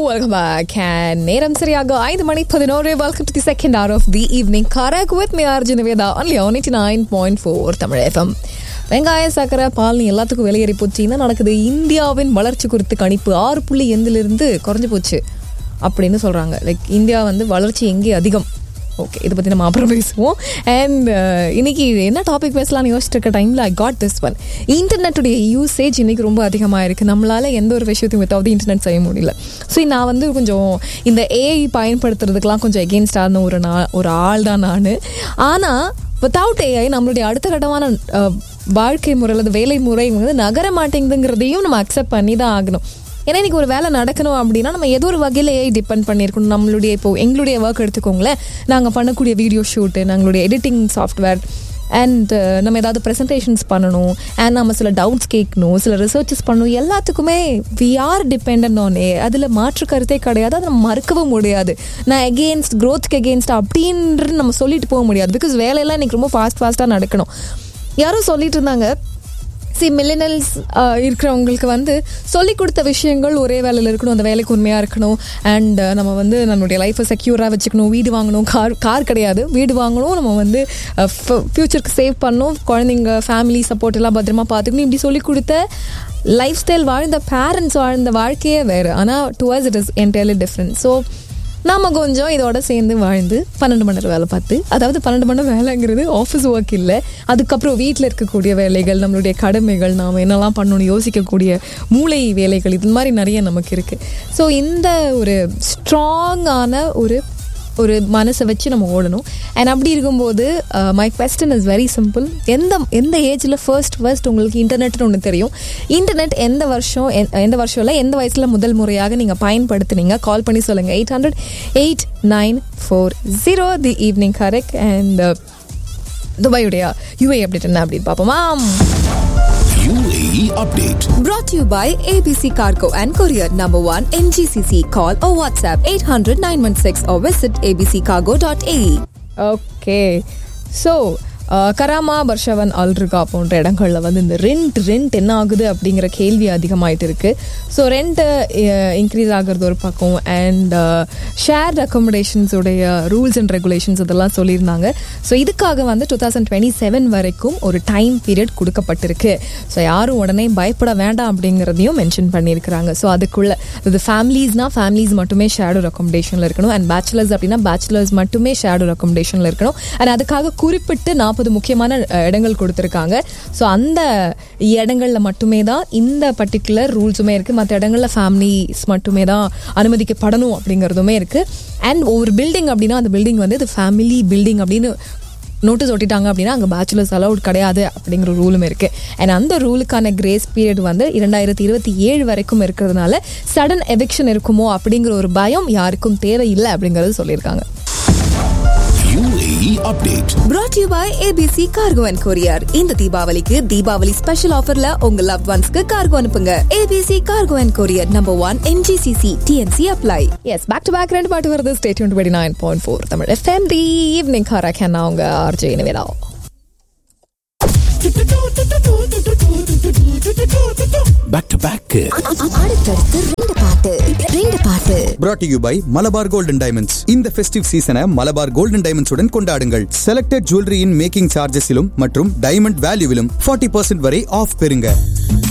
Welcome back and நேரம் சரியாக ஐந்து மணி பதினோரு welcome to the second hour of the evening karak with me RJ Nivetha only eighty nine point four Tamil FM வெங்காய சக்கரை பால் எல்லாத்துக்கும் விலையேறி போச்சு என்ன நடக்குது இந்தியாவின் வளர்ச்சி குறித்து கணிப்பு ஆறு புள்ளி எந்திலிருந்து குறைஞ்சு போச்சு அப்படின்னு சொல்றாங்க லைக் இந்தியா வந்து வளர்ச்சி எங்கே அதிகம் ஓகே இதை பற்றி நம்ம அப்புறம் பேசுவோம் அண்ட் இன்னைக்கு என்ன டாபிக் பேசலாம்னு யோசிச்சுட்டு இருக்க டைமில் ஐ காட் திஸ் ஒன் இன்டர்நெட்டுடைய யூசேஜ் இன்னைக்கு ரொம்ப அதிகமாக இருக்குது நம்மளால் எந்த ஒரு விஷயத்தையும் வித்தாவது இன்டர்நெட் செய்ய முடியல ஸோ நான் வந்து கொஞ்சம் இந்த ஏஐ பயன்படுத்துறதுக்கெலாம் கொஞ்சம் எகெயின்ஸ்டான ஒரு நா ஒரு ஆள் தான் நான் ஆனால் வித்தவுட் ஏஐ நம்மளுடைய அடுத்த கட்டமான அஹ், வாழ்க்கை முறை அல்லது வேலை முறை வந்து நகர மாட்டேங்குதுங்கிறதையும் நம்ம அக்செப்ட் பண்ணி தான் ஆகணும் ஏன்னா இன்னைக்கு ஒரு வேலை நடக்கணும் அப்படின்னா நம்ம ஏதோ ஒரு வகையில் ஏஐ டிபெண்ட் பண்ணியிருக்கணும் நம்மளுடைய இப்போ எங்களுடைய ஒர்க் எடுத்துக்கோங்களேன் நாங்கள் பண்ணக்கூடிய வீடியோ ஷூட்டு நாங்களுடைய எடிட்டிங் சாஃப்ட்வேர் அண்ட் நம்ம ஏதாவது ப்ரெசன்டேஷன்ஸ் பண்ணணும் அண்ட் நம்ம சில டவுட்ஸ் கேட்கணும் சில ரிசர்ச்சஸ் பண்ணணும் எல்லாத்துக்குமே we are depend on a அதில் மாற்று கருத்தே கிடையாது அதை நம்ம மறுக்கவும் முடியாது நான் எகெயின்ஸ்ட் க்ரோத்துக்கு எகெயின்ஸ்ட் அப்படின்றது நம்ம சொல்லிட்டு போக முடியாது பிகாஸ் வேலையெல்லாம் இன்னைக்கு ரொம்ப ஃபாஸ்ட் ஃபாஸ்ட்டாக நடக்கணும் யாரும் சொல்லிட்டு இருந்தாங்க சி மில்லினல்ஸ் இருக்கிறவங்களுக்கு வந்து சொல்லி கொடுத்த விஷயங்கள் ஒரே வேலையில் இருக்கணும் அந்த வேலைக்கு உண்மையாக இருக்கணும் அண்ட் நம்ம வந்து நம்மளுடைய லைஃப்பை செக்யூராக வச்சுக்கணும் வீடு வாங்கணும் கார் கார் கிடையாது வீடு வாங்கணும் நம்ம வந்து ஃப்யூச்சருக்கு சேவ் பண்ணணும் குழந்தைங்க ஃபேமிலி சப்போர்ட் எல்லாம் பத்திரமா பார்த்துக்கணும் இப்படி சொல்லி கொடுத்த லைஃப் ஸ்டைல் வாழ்ந்த பேரண்ட்ஸ் வாழ்ந்த வாழ்க்கையே வேறு ஆனால் டுவர்ஸ் it is entirely different so நாம கொஞ்சம் இதோட சேர்ந்து வாழ்ந்து பன்னெண்டு மணி நேரம் வேலை பார்த்து அதாவது பன்னெண்டு மணி நேரம் வேலைங்கிறது ஆஃபீஸ் ஒர்க் இல்லை அதுக்கப்புறம் வீட்டில் இருக்கக்கூடிய வேலைகள் நம்மளுடைய கடமைகள் நாம் என்னெல்லாம் பண்ணணும்னு யோசிக்கக்கூடிய மூளை வேலைகள் இது மாதிரி நிறைய நமக்கு இருக்குது ஸோ இந்த ஒரு ஸ்ட்ராங்கான ஒரு ஒரு மனசை வச்சு நம்ம ஓடணும் அண்ட் அப்படி இருக்கும்போது my question is very simple எந்த எந்த ஏஜில் ஃபர்ஸ்ட் ஃபர்ஸ்ட் உங்களுக்கு இன்டர்நெட்னு ஒன்று தெரியும் இன்டர்நெட் எந்த வருஷம் எந்த- எந்த வருஷம் இல்லை எந்த வயசில் முதல் முறையாக நீங்கள் பயன்படுத்துனீங்க கால் பண்ணி சொல்லுங்கள் eight hundred eight nine four zero the evening correct and துபாயுடைய யூஏ அப்டேட் என்ன அப்படின்னு பார்ப்போமா UAE update. Brought to you by ABC Cargo and Courier Number 1 MGCC. Call or WhatsApp 800 916 or visit abccargo.ae. Okay so Karama பர்ஷவன் Al Rigga போன்ற இடங்களில் வந்து இந்த rent rent என்ன ஆகுது அப்படிங்கிற கேள்வி அதிகமாயிட்டு இருக்கு ஸோ ரெண்ட்டு இன்க்ரீஸ் ஆகிறது ஒரு பக்கம் அண்ட் ஷேர் அக்கமடேஷன்ஸ் உடைய ரூல்ஸ் அண்ட் ரெகுலேஷன்ஸ் இதெல்லாம் சொல்லியிருந்தாங்க ஸோ இதுக்காக வந்து டூ தௌசண்ட் டுவெண்ட்டி செவன் வரைக்கும் ஒரு டைம் பீரியட் கொடுக்கப்பட்டிருக்கு ஸோ யாரும் உடனே பயப்பட வேண்டாம் அப்படிங்கிறதையும் மென்ஷன் பண்ணியிருக்கிறாங்க ஸோ அதுக்குள்ள இது ஃபேமிலிஸ்னா ஃபேமிலிஸ் மட்டுமே ஷேடோ அக்கமடேஷனில் இருக்கணும் அண்ட் பேச்சுலர்ஸ் அப்படின்னா பேச்சுலர்ஸ் மட்டுமே ஷேடோ அக்கமடேஷனில் இருக்கணும் அண்ட் அதுக்காக குறிப்பிட்டு நாற்பது முக்கியமான அஹ், இடங்கள் கொடுத்துருக்காங்க ஸோ அந்த இடங்களில் மட்டுமே தான் இந்த பர்டிகுலர் ரூல்ஸுமே இருக்குது மற்ற இடங்களில் ஃபேமிலிஸ் மட்டுமே தான் அனுமதிக்கப்படணும் அப்படிங்கிறதுமே இருக்குது அண்ட் ஒவ்வொரு பில்டிங் அப்படின்னா அந்த பில்டிங் வந்து இது ஃபேமிலி பில்டிங் அப்படின்னு நோட்டீஸ் ஒட்டிட்டாங்க அப்படின்னா அங்கே பேச்சுலர்ஸ் அலவுட் கிடையாது அப்படிங்கிற ரூலும் இருக்கு அண்ட் அந்த ரூலுக்கான கிரேஸ் பீரியட் வந்து இரண்டாயிரத்தி இருபத்தி ஏழு வரைக்கும் இருக்கிறதுனால சடன் எவிக்ஷன் இருக்குமோ அப்படிங்கிற ஒரு பயம் யாருக்கும் தேவையில்லை அப்படிங்கிறது சொல்லியிருக்காங்க UAE update. Brought to you by ABC Cargo and Courier. இந்த தீபாவளிக்கு தீபாவளி ஸ்பெஷல் ஆஃபர்ல உங்க லவ் ஒன்ஸ்க்கு கார்கோ அனுப்புங்க ABC Cargo and Courier Number 1 MGCC TNC apply. Yes back to back ரெண்டு பாட்டு வருது stay twenty nine point four Tamil FM the evening karak கேன் அவங்க RJ Nivetha Back to back. அடுத்தடுத்து ரெண்டு பாட்டு ரெண்டு பாட்டு brought to you by Malabar golden diamonds இந்த ஃபெஸ்டிவ் சீசனை மலபார் கோல்டன் டைமண்ட்ஸ் உடன் கொண்டாடுங்கள் செலக்டட் ஜுவல்லரியின் மேக்கிங் சார்ஜஸிலும் மற்றும் டைமண்ட் வேல்யூவிலும் 40% வரை ஆஃப் பெறுங்க